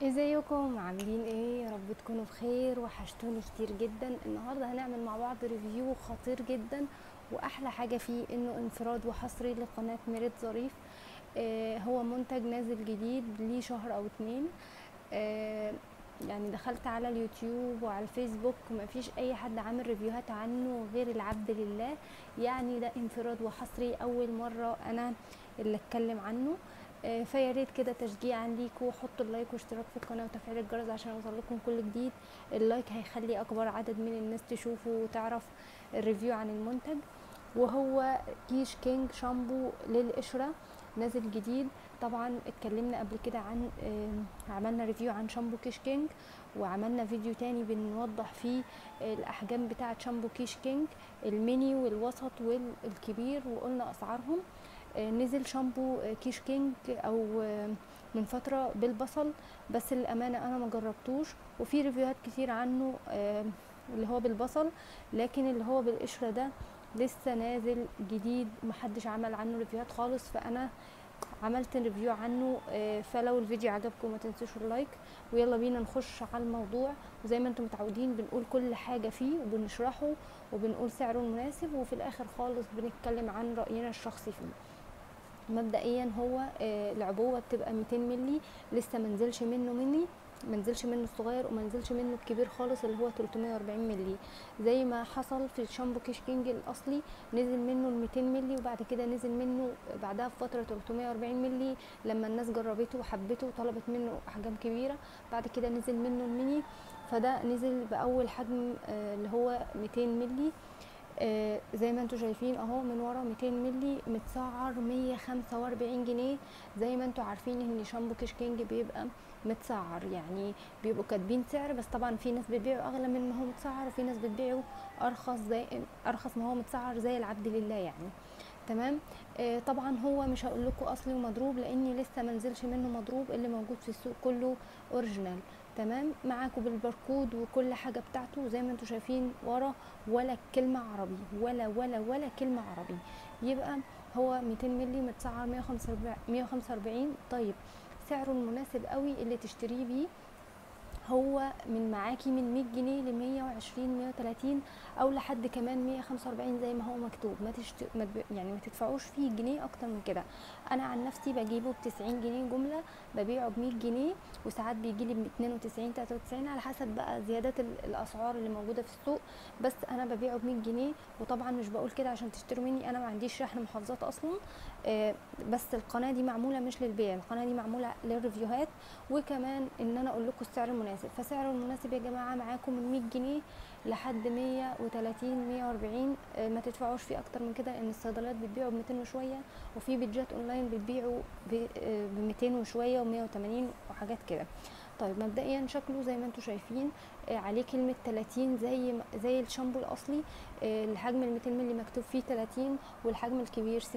ازيكم عاملين ايه يا رب تكونوا بخير وحشتوني كتير جدا النهارده هنعمل مع بعض ريفيو خطير جدا واحلى حاجه فيه انه انفراد وحصري لقناه ميريت ظريف آه هو منتج نازل جديد ليه شهر او اتنين آه يعني دخلت على اليوتيوب وعلى الفيسبوك مفيش اي حد عامل ريفيوهات عنه غير العبد لله يعني ده انفراد وحصري اول مره انا اللي اتكلم عنه آه، فيا ريت كده تشجيعا ليكوا حطوا اللايك واشتراك في القناه وتفعيل الجرس عشان يوصل لكم كل جديد اللايك هيخلي اكبر عدد من الناس تشوفه وتعرف الريفيو عن المنتج وهو كيش كينج شامبو للقشره نازل جديد طبعا اتكلمنا قبل كده عن آه، عملنا ريفيو عن شامبو كيش كينج وعملنا فيديو تاني بنوضح فيه الاحجام بتاعه شامبو كيش كينج الميني والوسط والكبير وقلنا اسعارهم آه، نزل شامبو آه، كيش كينج او آه، من فتره بالبصل بس للامانه انا ما جربتوش وفي ريفيوهات كتير عنه آه، اللي هو بالبصل لكن اللي هو بالقشره ده لسه نازل جديد محدش عمل عنه ريفيوهات خالص فانا عملت ريفيو عنه آه، فلو الفيديو عجبكم ما تنسوش اللايك ويلا بينا نخش على الموضوع وزي ما انتم متعودين بنقول كل حاجه فيه وبنشرحه وبنقول سعره المناسب وفي الاخر خالص بنتكلم عن راينا الشخصي فيه مبدئيا هو آه، العبوه بتبقى 200 ملي لسه منزلش منه مني منزلش منه الصغير ومنزلش منه الكبير خالص اللي هو 340 ملي زي ما حصل في الشامبو كيش كينج الاصلي نزل منه ال 200 ملي وبعد كده نزل منه بعدها بفتره 340 ملي لما الناس جربته وحبته وطلبت منه احجام كبيره بعد كده نزل منه الميني فده نزل باول حجم آه، اللي هو 200 ملي آه، زي ما انتم شايفين اهو من ورا 200 ملي متسعر 145 جنيه زي ما انتم عارفين ان شامبو كيش كينج بيبقى متسعر يعني بيبقوا كاتبين سعر بس طبعا في ناس بتبيعه اغلى من ما هو متسعر وفي ناس بتبيعه ارخص زي ارخص ما هو متسعر زي العبد لله يعني تمام آه طبعا هو مش هقول لكم اصلي ومضروب لاني لسه منزلش منه مضروب اللي موجود في السوق كله اوريجينال تمام معاكم بالباركود وكل حاجه بتاعته زي ما انتم شايفين ورا ولا كلمه عربي ولا ولا ولا كلمه عربي يبقى هو 200 مللي متسعر 145 145 طيب سعره المناسب قوي اللي تشتريه بيه هو من معاكي من 100 جنيه ل 120 130 او لحد كمان 145 زي ما هو مكتوب ما, تشت... ما تب... يعني ما تدفعوش فيه جنيه اكتر من كده انا عن نفسي بجيبه ب 90 جنيه جمله ببيعه ب 100 جنيه وساعات بيجي لي ب 92 93 على حسب بقى زيادات ال- الاسعار اللي موجوده في السوق بس انا ببيعه ب 100 جنيه وطبعا مش بقول كده عشان تشتروا مني انا ما عنديش شحن محافظات اصلا آه، بس القناه دي معموله مش للبيع القناه دي معموله للريفيوهات وكمان ان انا اقول لكم السعر المناسب فسعره المناسب يا جماعه معاكم من 100 جنيه لحد 130 140 آه، ما تدفعوش فيه اكتر من كده ان الصيدليات بتبيعوا ب 200 وشويه وفي بيدجات اونلاين بتبيعوا ب 200 وشويه و180 وحاجات كده طيب مبدئيا شكله زي ما انتم شايفين آه، عليه كلمه 30 زي ما- زي الشامبو الاصلي آه، الحجم ال 200 مللي مكتوب فيه 30 والحجم الكبير 60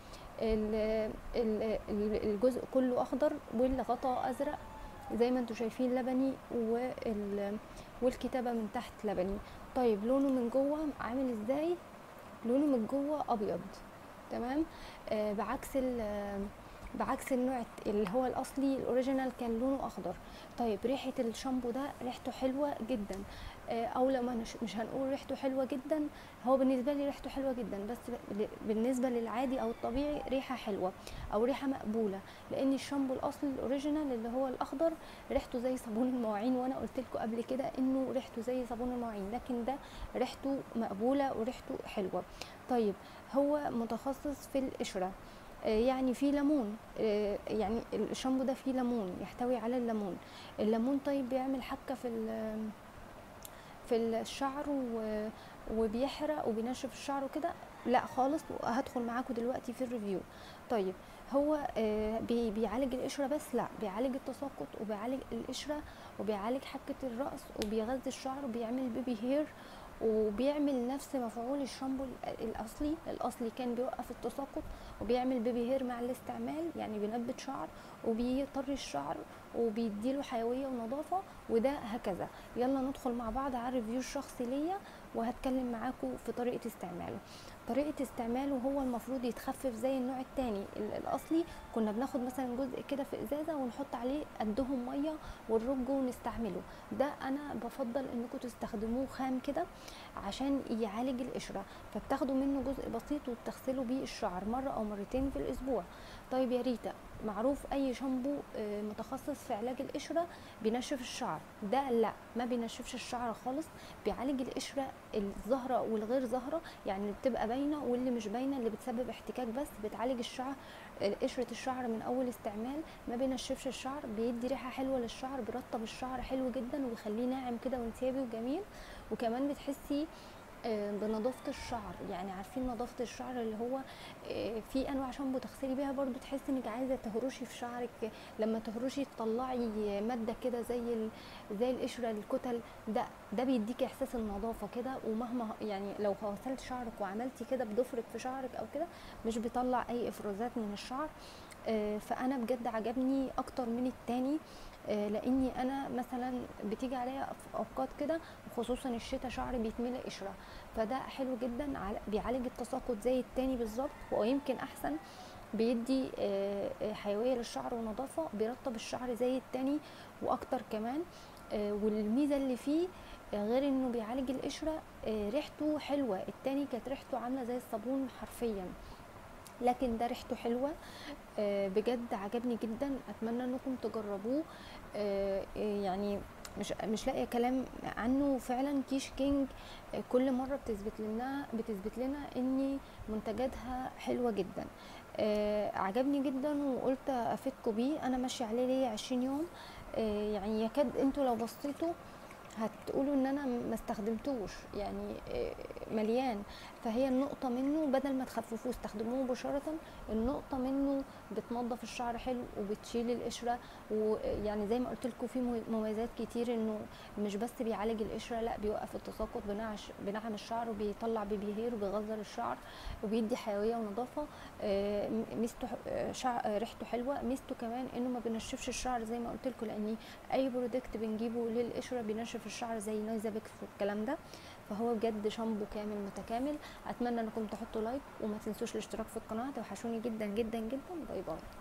ال- ال- ال- الجزء كله اخضر والغطاء ازرق زي ما انتم شايفين لبني وال والكتابه من تحت لبني طيب لونه من جوه عامل ازاي لونه من جوه ابيض تمام آه بعكس ال- بعكس النوع الت- اللي هو الاصلي الاوريجينال كان لونه اخضر طيب ريحه الشامبو ده ريحته حلوه جدا آه، او لما مش, مش هنقول ريحته حلوه جدا هو بالنسبه لي ريحته حلوه جدا بس ب- بالنسبه للعادي او الطبيعي ريحه حلوه او ريحه مقبوله لان الشامبو الاصلي الاوريجينال اللي هو الاخضر ريحته زي صابون المواعين وانا قلت لكم قبل كده انه ريحته زي صابون المواعين لكن ده ريحته مقبوله وريحته حلوه طيب هو متخصص في القشره آه، يعني فيه ليمون آه، يعني الشامبو ده فيه ليمون يحتوي على الليمون الليمون طيب بيعمل حكه في ال- في الشعر و- وبيحرق وبينشف الشعر وكده لا خالص هدخل معاكم دلوقتي في الريفيو طيب هو آه، بي- بيعالج القشره بس لا بيعالج التساقط وبيعالج القشره وبيعالج حكه الراس وبيغذي الشعر وبيعمل بيبي هير وبيعمل نفس مفعول الشامبو ال- الاصلي الاصلي كان بيوقف التساقط وبيعمل بيبي هير مع الاستعمال يعني بينبت شعر وبيطري الشعر وبيديله حيويه ونظافه وده هكذا يلا ندخل مع بعض على الريفيو الشخصي ليا وهتكلم معاكم في طريقه استعماله طريقه استعماله هو المفروض يتخفف زي النوع التاني ال- الاصلي كنا بناخد مثلا جزء كده في ازازه ونحط عليه قدهم ميه ونرجه ونستعمله ده انا بفضل انكم تستخدموه خام كده عشان يعالج القشره فبتاخدوا منه جزء بسيط وتغسلوا بيه الشعر مره او مرتين في الاسبوع طيب يا ريتا معروف اي شامبو آه، متخصص في علاج القشره بينشف الشعر ده لا ما بينشفش الشعر خالص بيعالج القشره الظاهره والغير ظاهره يعني اللي بتبقى باينه واللي مش باينه اللي بتسبب احتكاك بس بتعالج الشعر قشره الشعر من اول استعمال ما بينشفش الشعر بيدي ريحه حلوه للشعر بيرطب الشعر حلو جدا ويخليه ناعم كده وانسيابي وجميل وكمان بتحسي آه، بنظافه الشعر يعني عارفين نظافه الشعر اللي هو آه، في انواع شامبو تغسلي بيها برضو تحسي انك عايزه تهرشي في شعرك لما تهرشي تطلعي ماده كده زي ال- زي القشره الكتل ده ده بيديكي احساس النظافه كده ومهما يعني لو غسلت شعرك وعملتي كده بضفرك في شعرك او كده مش بيطلع اي افرازات من الشعر آه، فانا بجد عجبني اكتر من التاني آه، لاني انا مثلا بتيجي عليا في اوقات كده خصوصا الشتاء شعري بيتملى قشره فده حلو جدا عل- بيعالج التساقط زي التاني بالظبط ويمكن احسن بيدي آه، آه، حيويه للشعر ونظافه بيرطب الشعر زي التاني واكتر كمان آه، والميزه اللي فيه آه، غير انه بيعالج القشره آه، ريحته حلوه التاني كانت ريحته عامله زي الصابون حرفيا لكن ده ريحته حلوه آه، بجد عجبني جدا اتمنى انكم تجربوه آه، آه، يعني مش مش لاقيه كلام عنه فعلا كيش كينج آه، كل مره بتثبت لنا بتثبت لنا ان منتجاتها حلوه جدا آه، عجبني جدا وقلت افيدكم بيه انا ماشيه عليه ليا 20 يوم آه، يعني يكاد انتوا لو بصيتوا هتقولوا ان انا ما استخدمتوش يعني آه، مليان فهي النقطه منه بدل ما تخففوه استخدموه مباشره النقطه منه بتنظف الشعر حلو وبتشيل القشره ويعني زي ما قلت لكم في مو- مميزات كتير انه مش بس بيعالج القشره لا بيوقف التساقط بنعش بنعم الشعر وبيطلع بيبي هير وبيغذر الشعر وبيدي حيويه ونظافه آه، م- ميزته ح- آه، شع- آه، ريحته حلوه ميزته كمان انه ما بينشفش الشعر زي ما قلت لكم لان اي برودكت بنجيبه للقشره بينشف الشعر زي نايزابيكس والكلام ده فهو بجد شامبو كامل متكامل اتمنى انكم تحطوا لايك وما تنسوش الاشتراك في القناه توحشوني جدا جدا جدا باي باي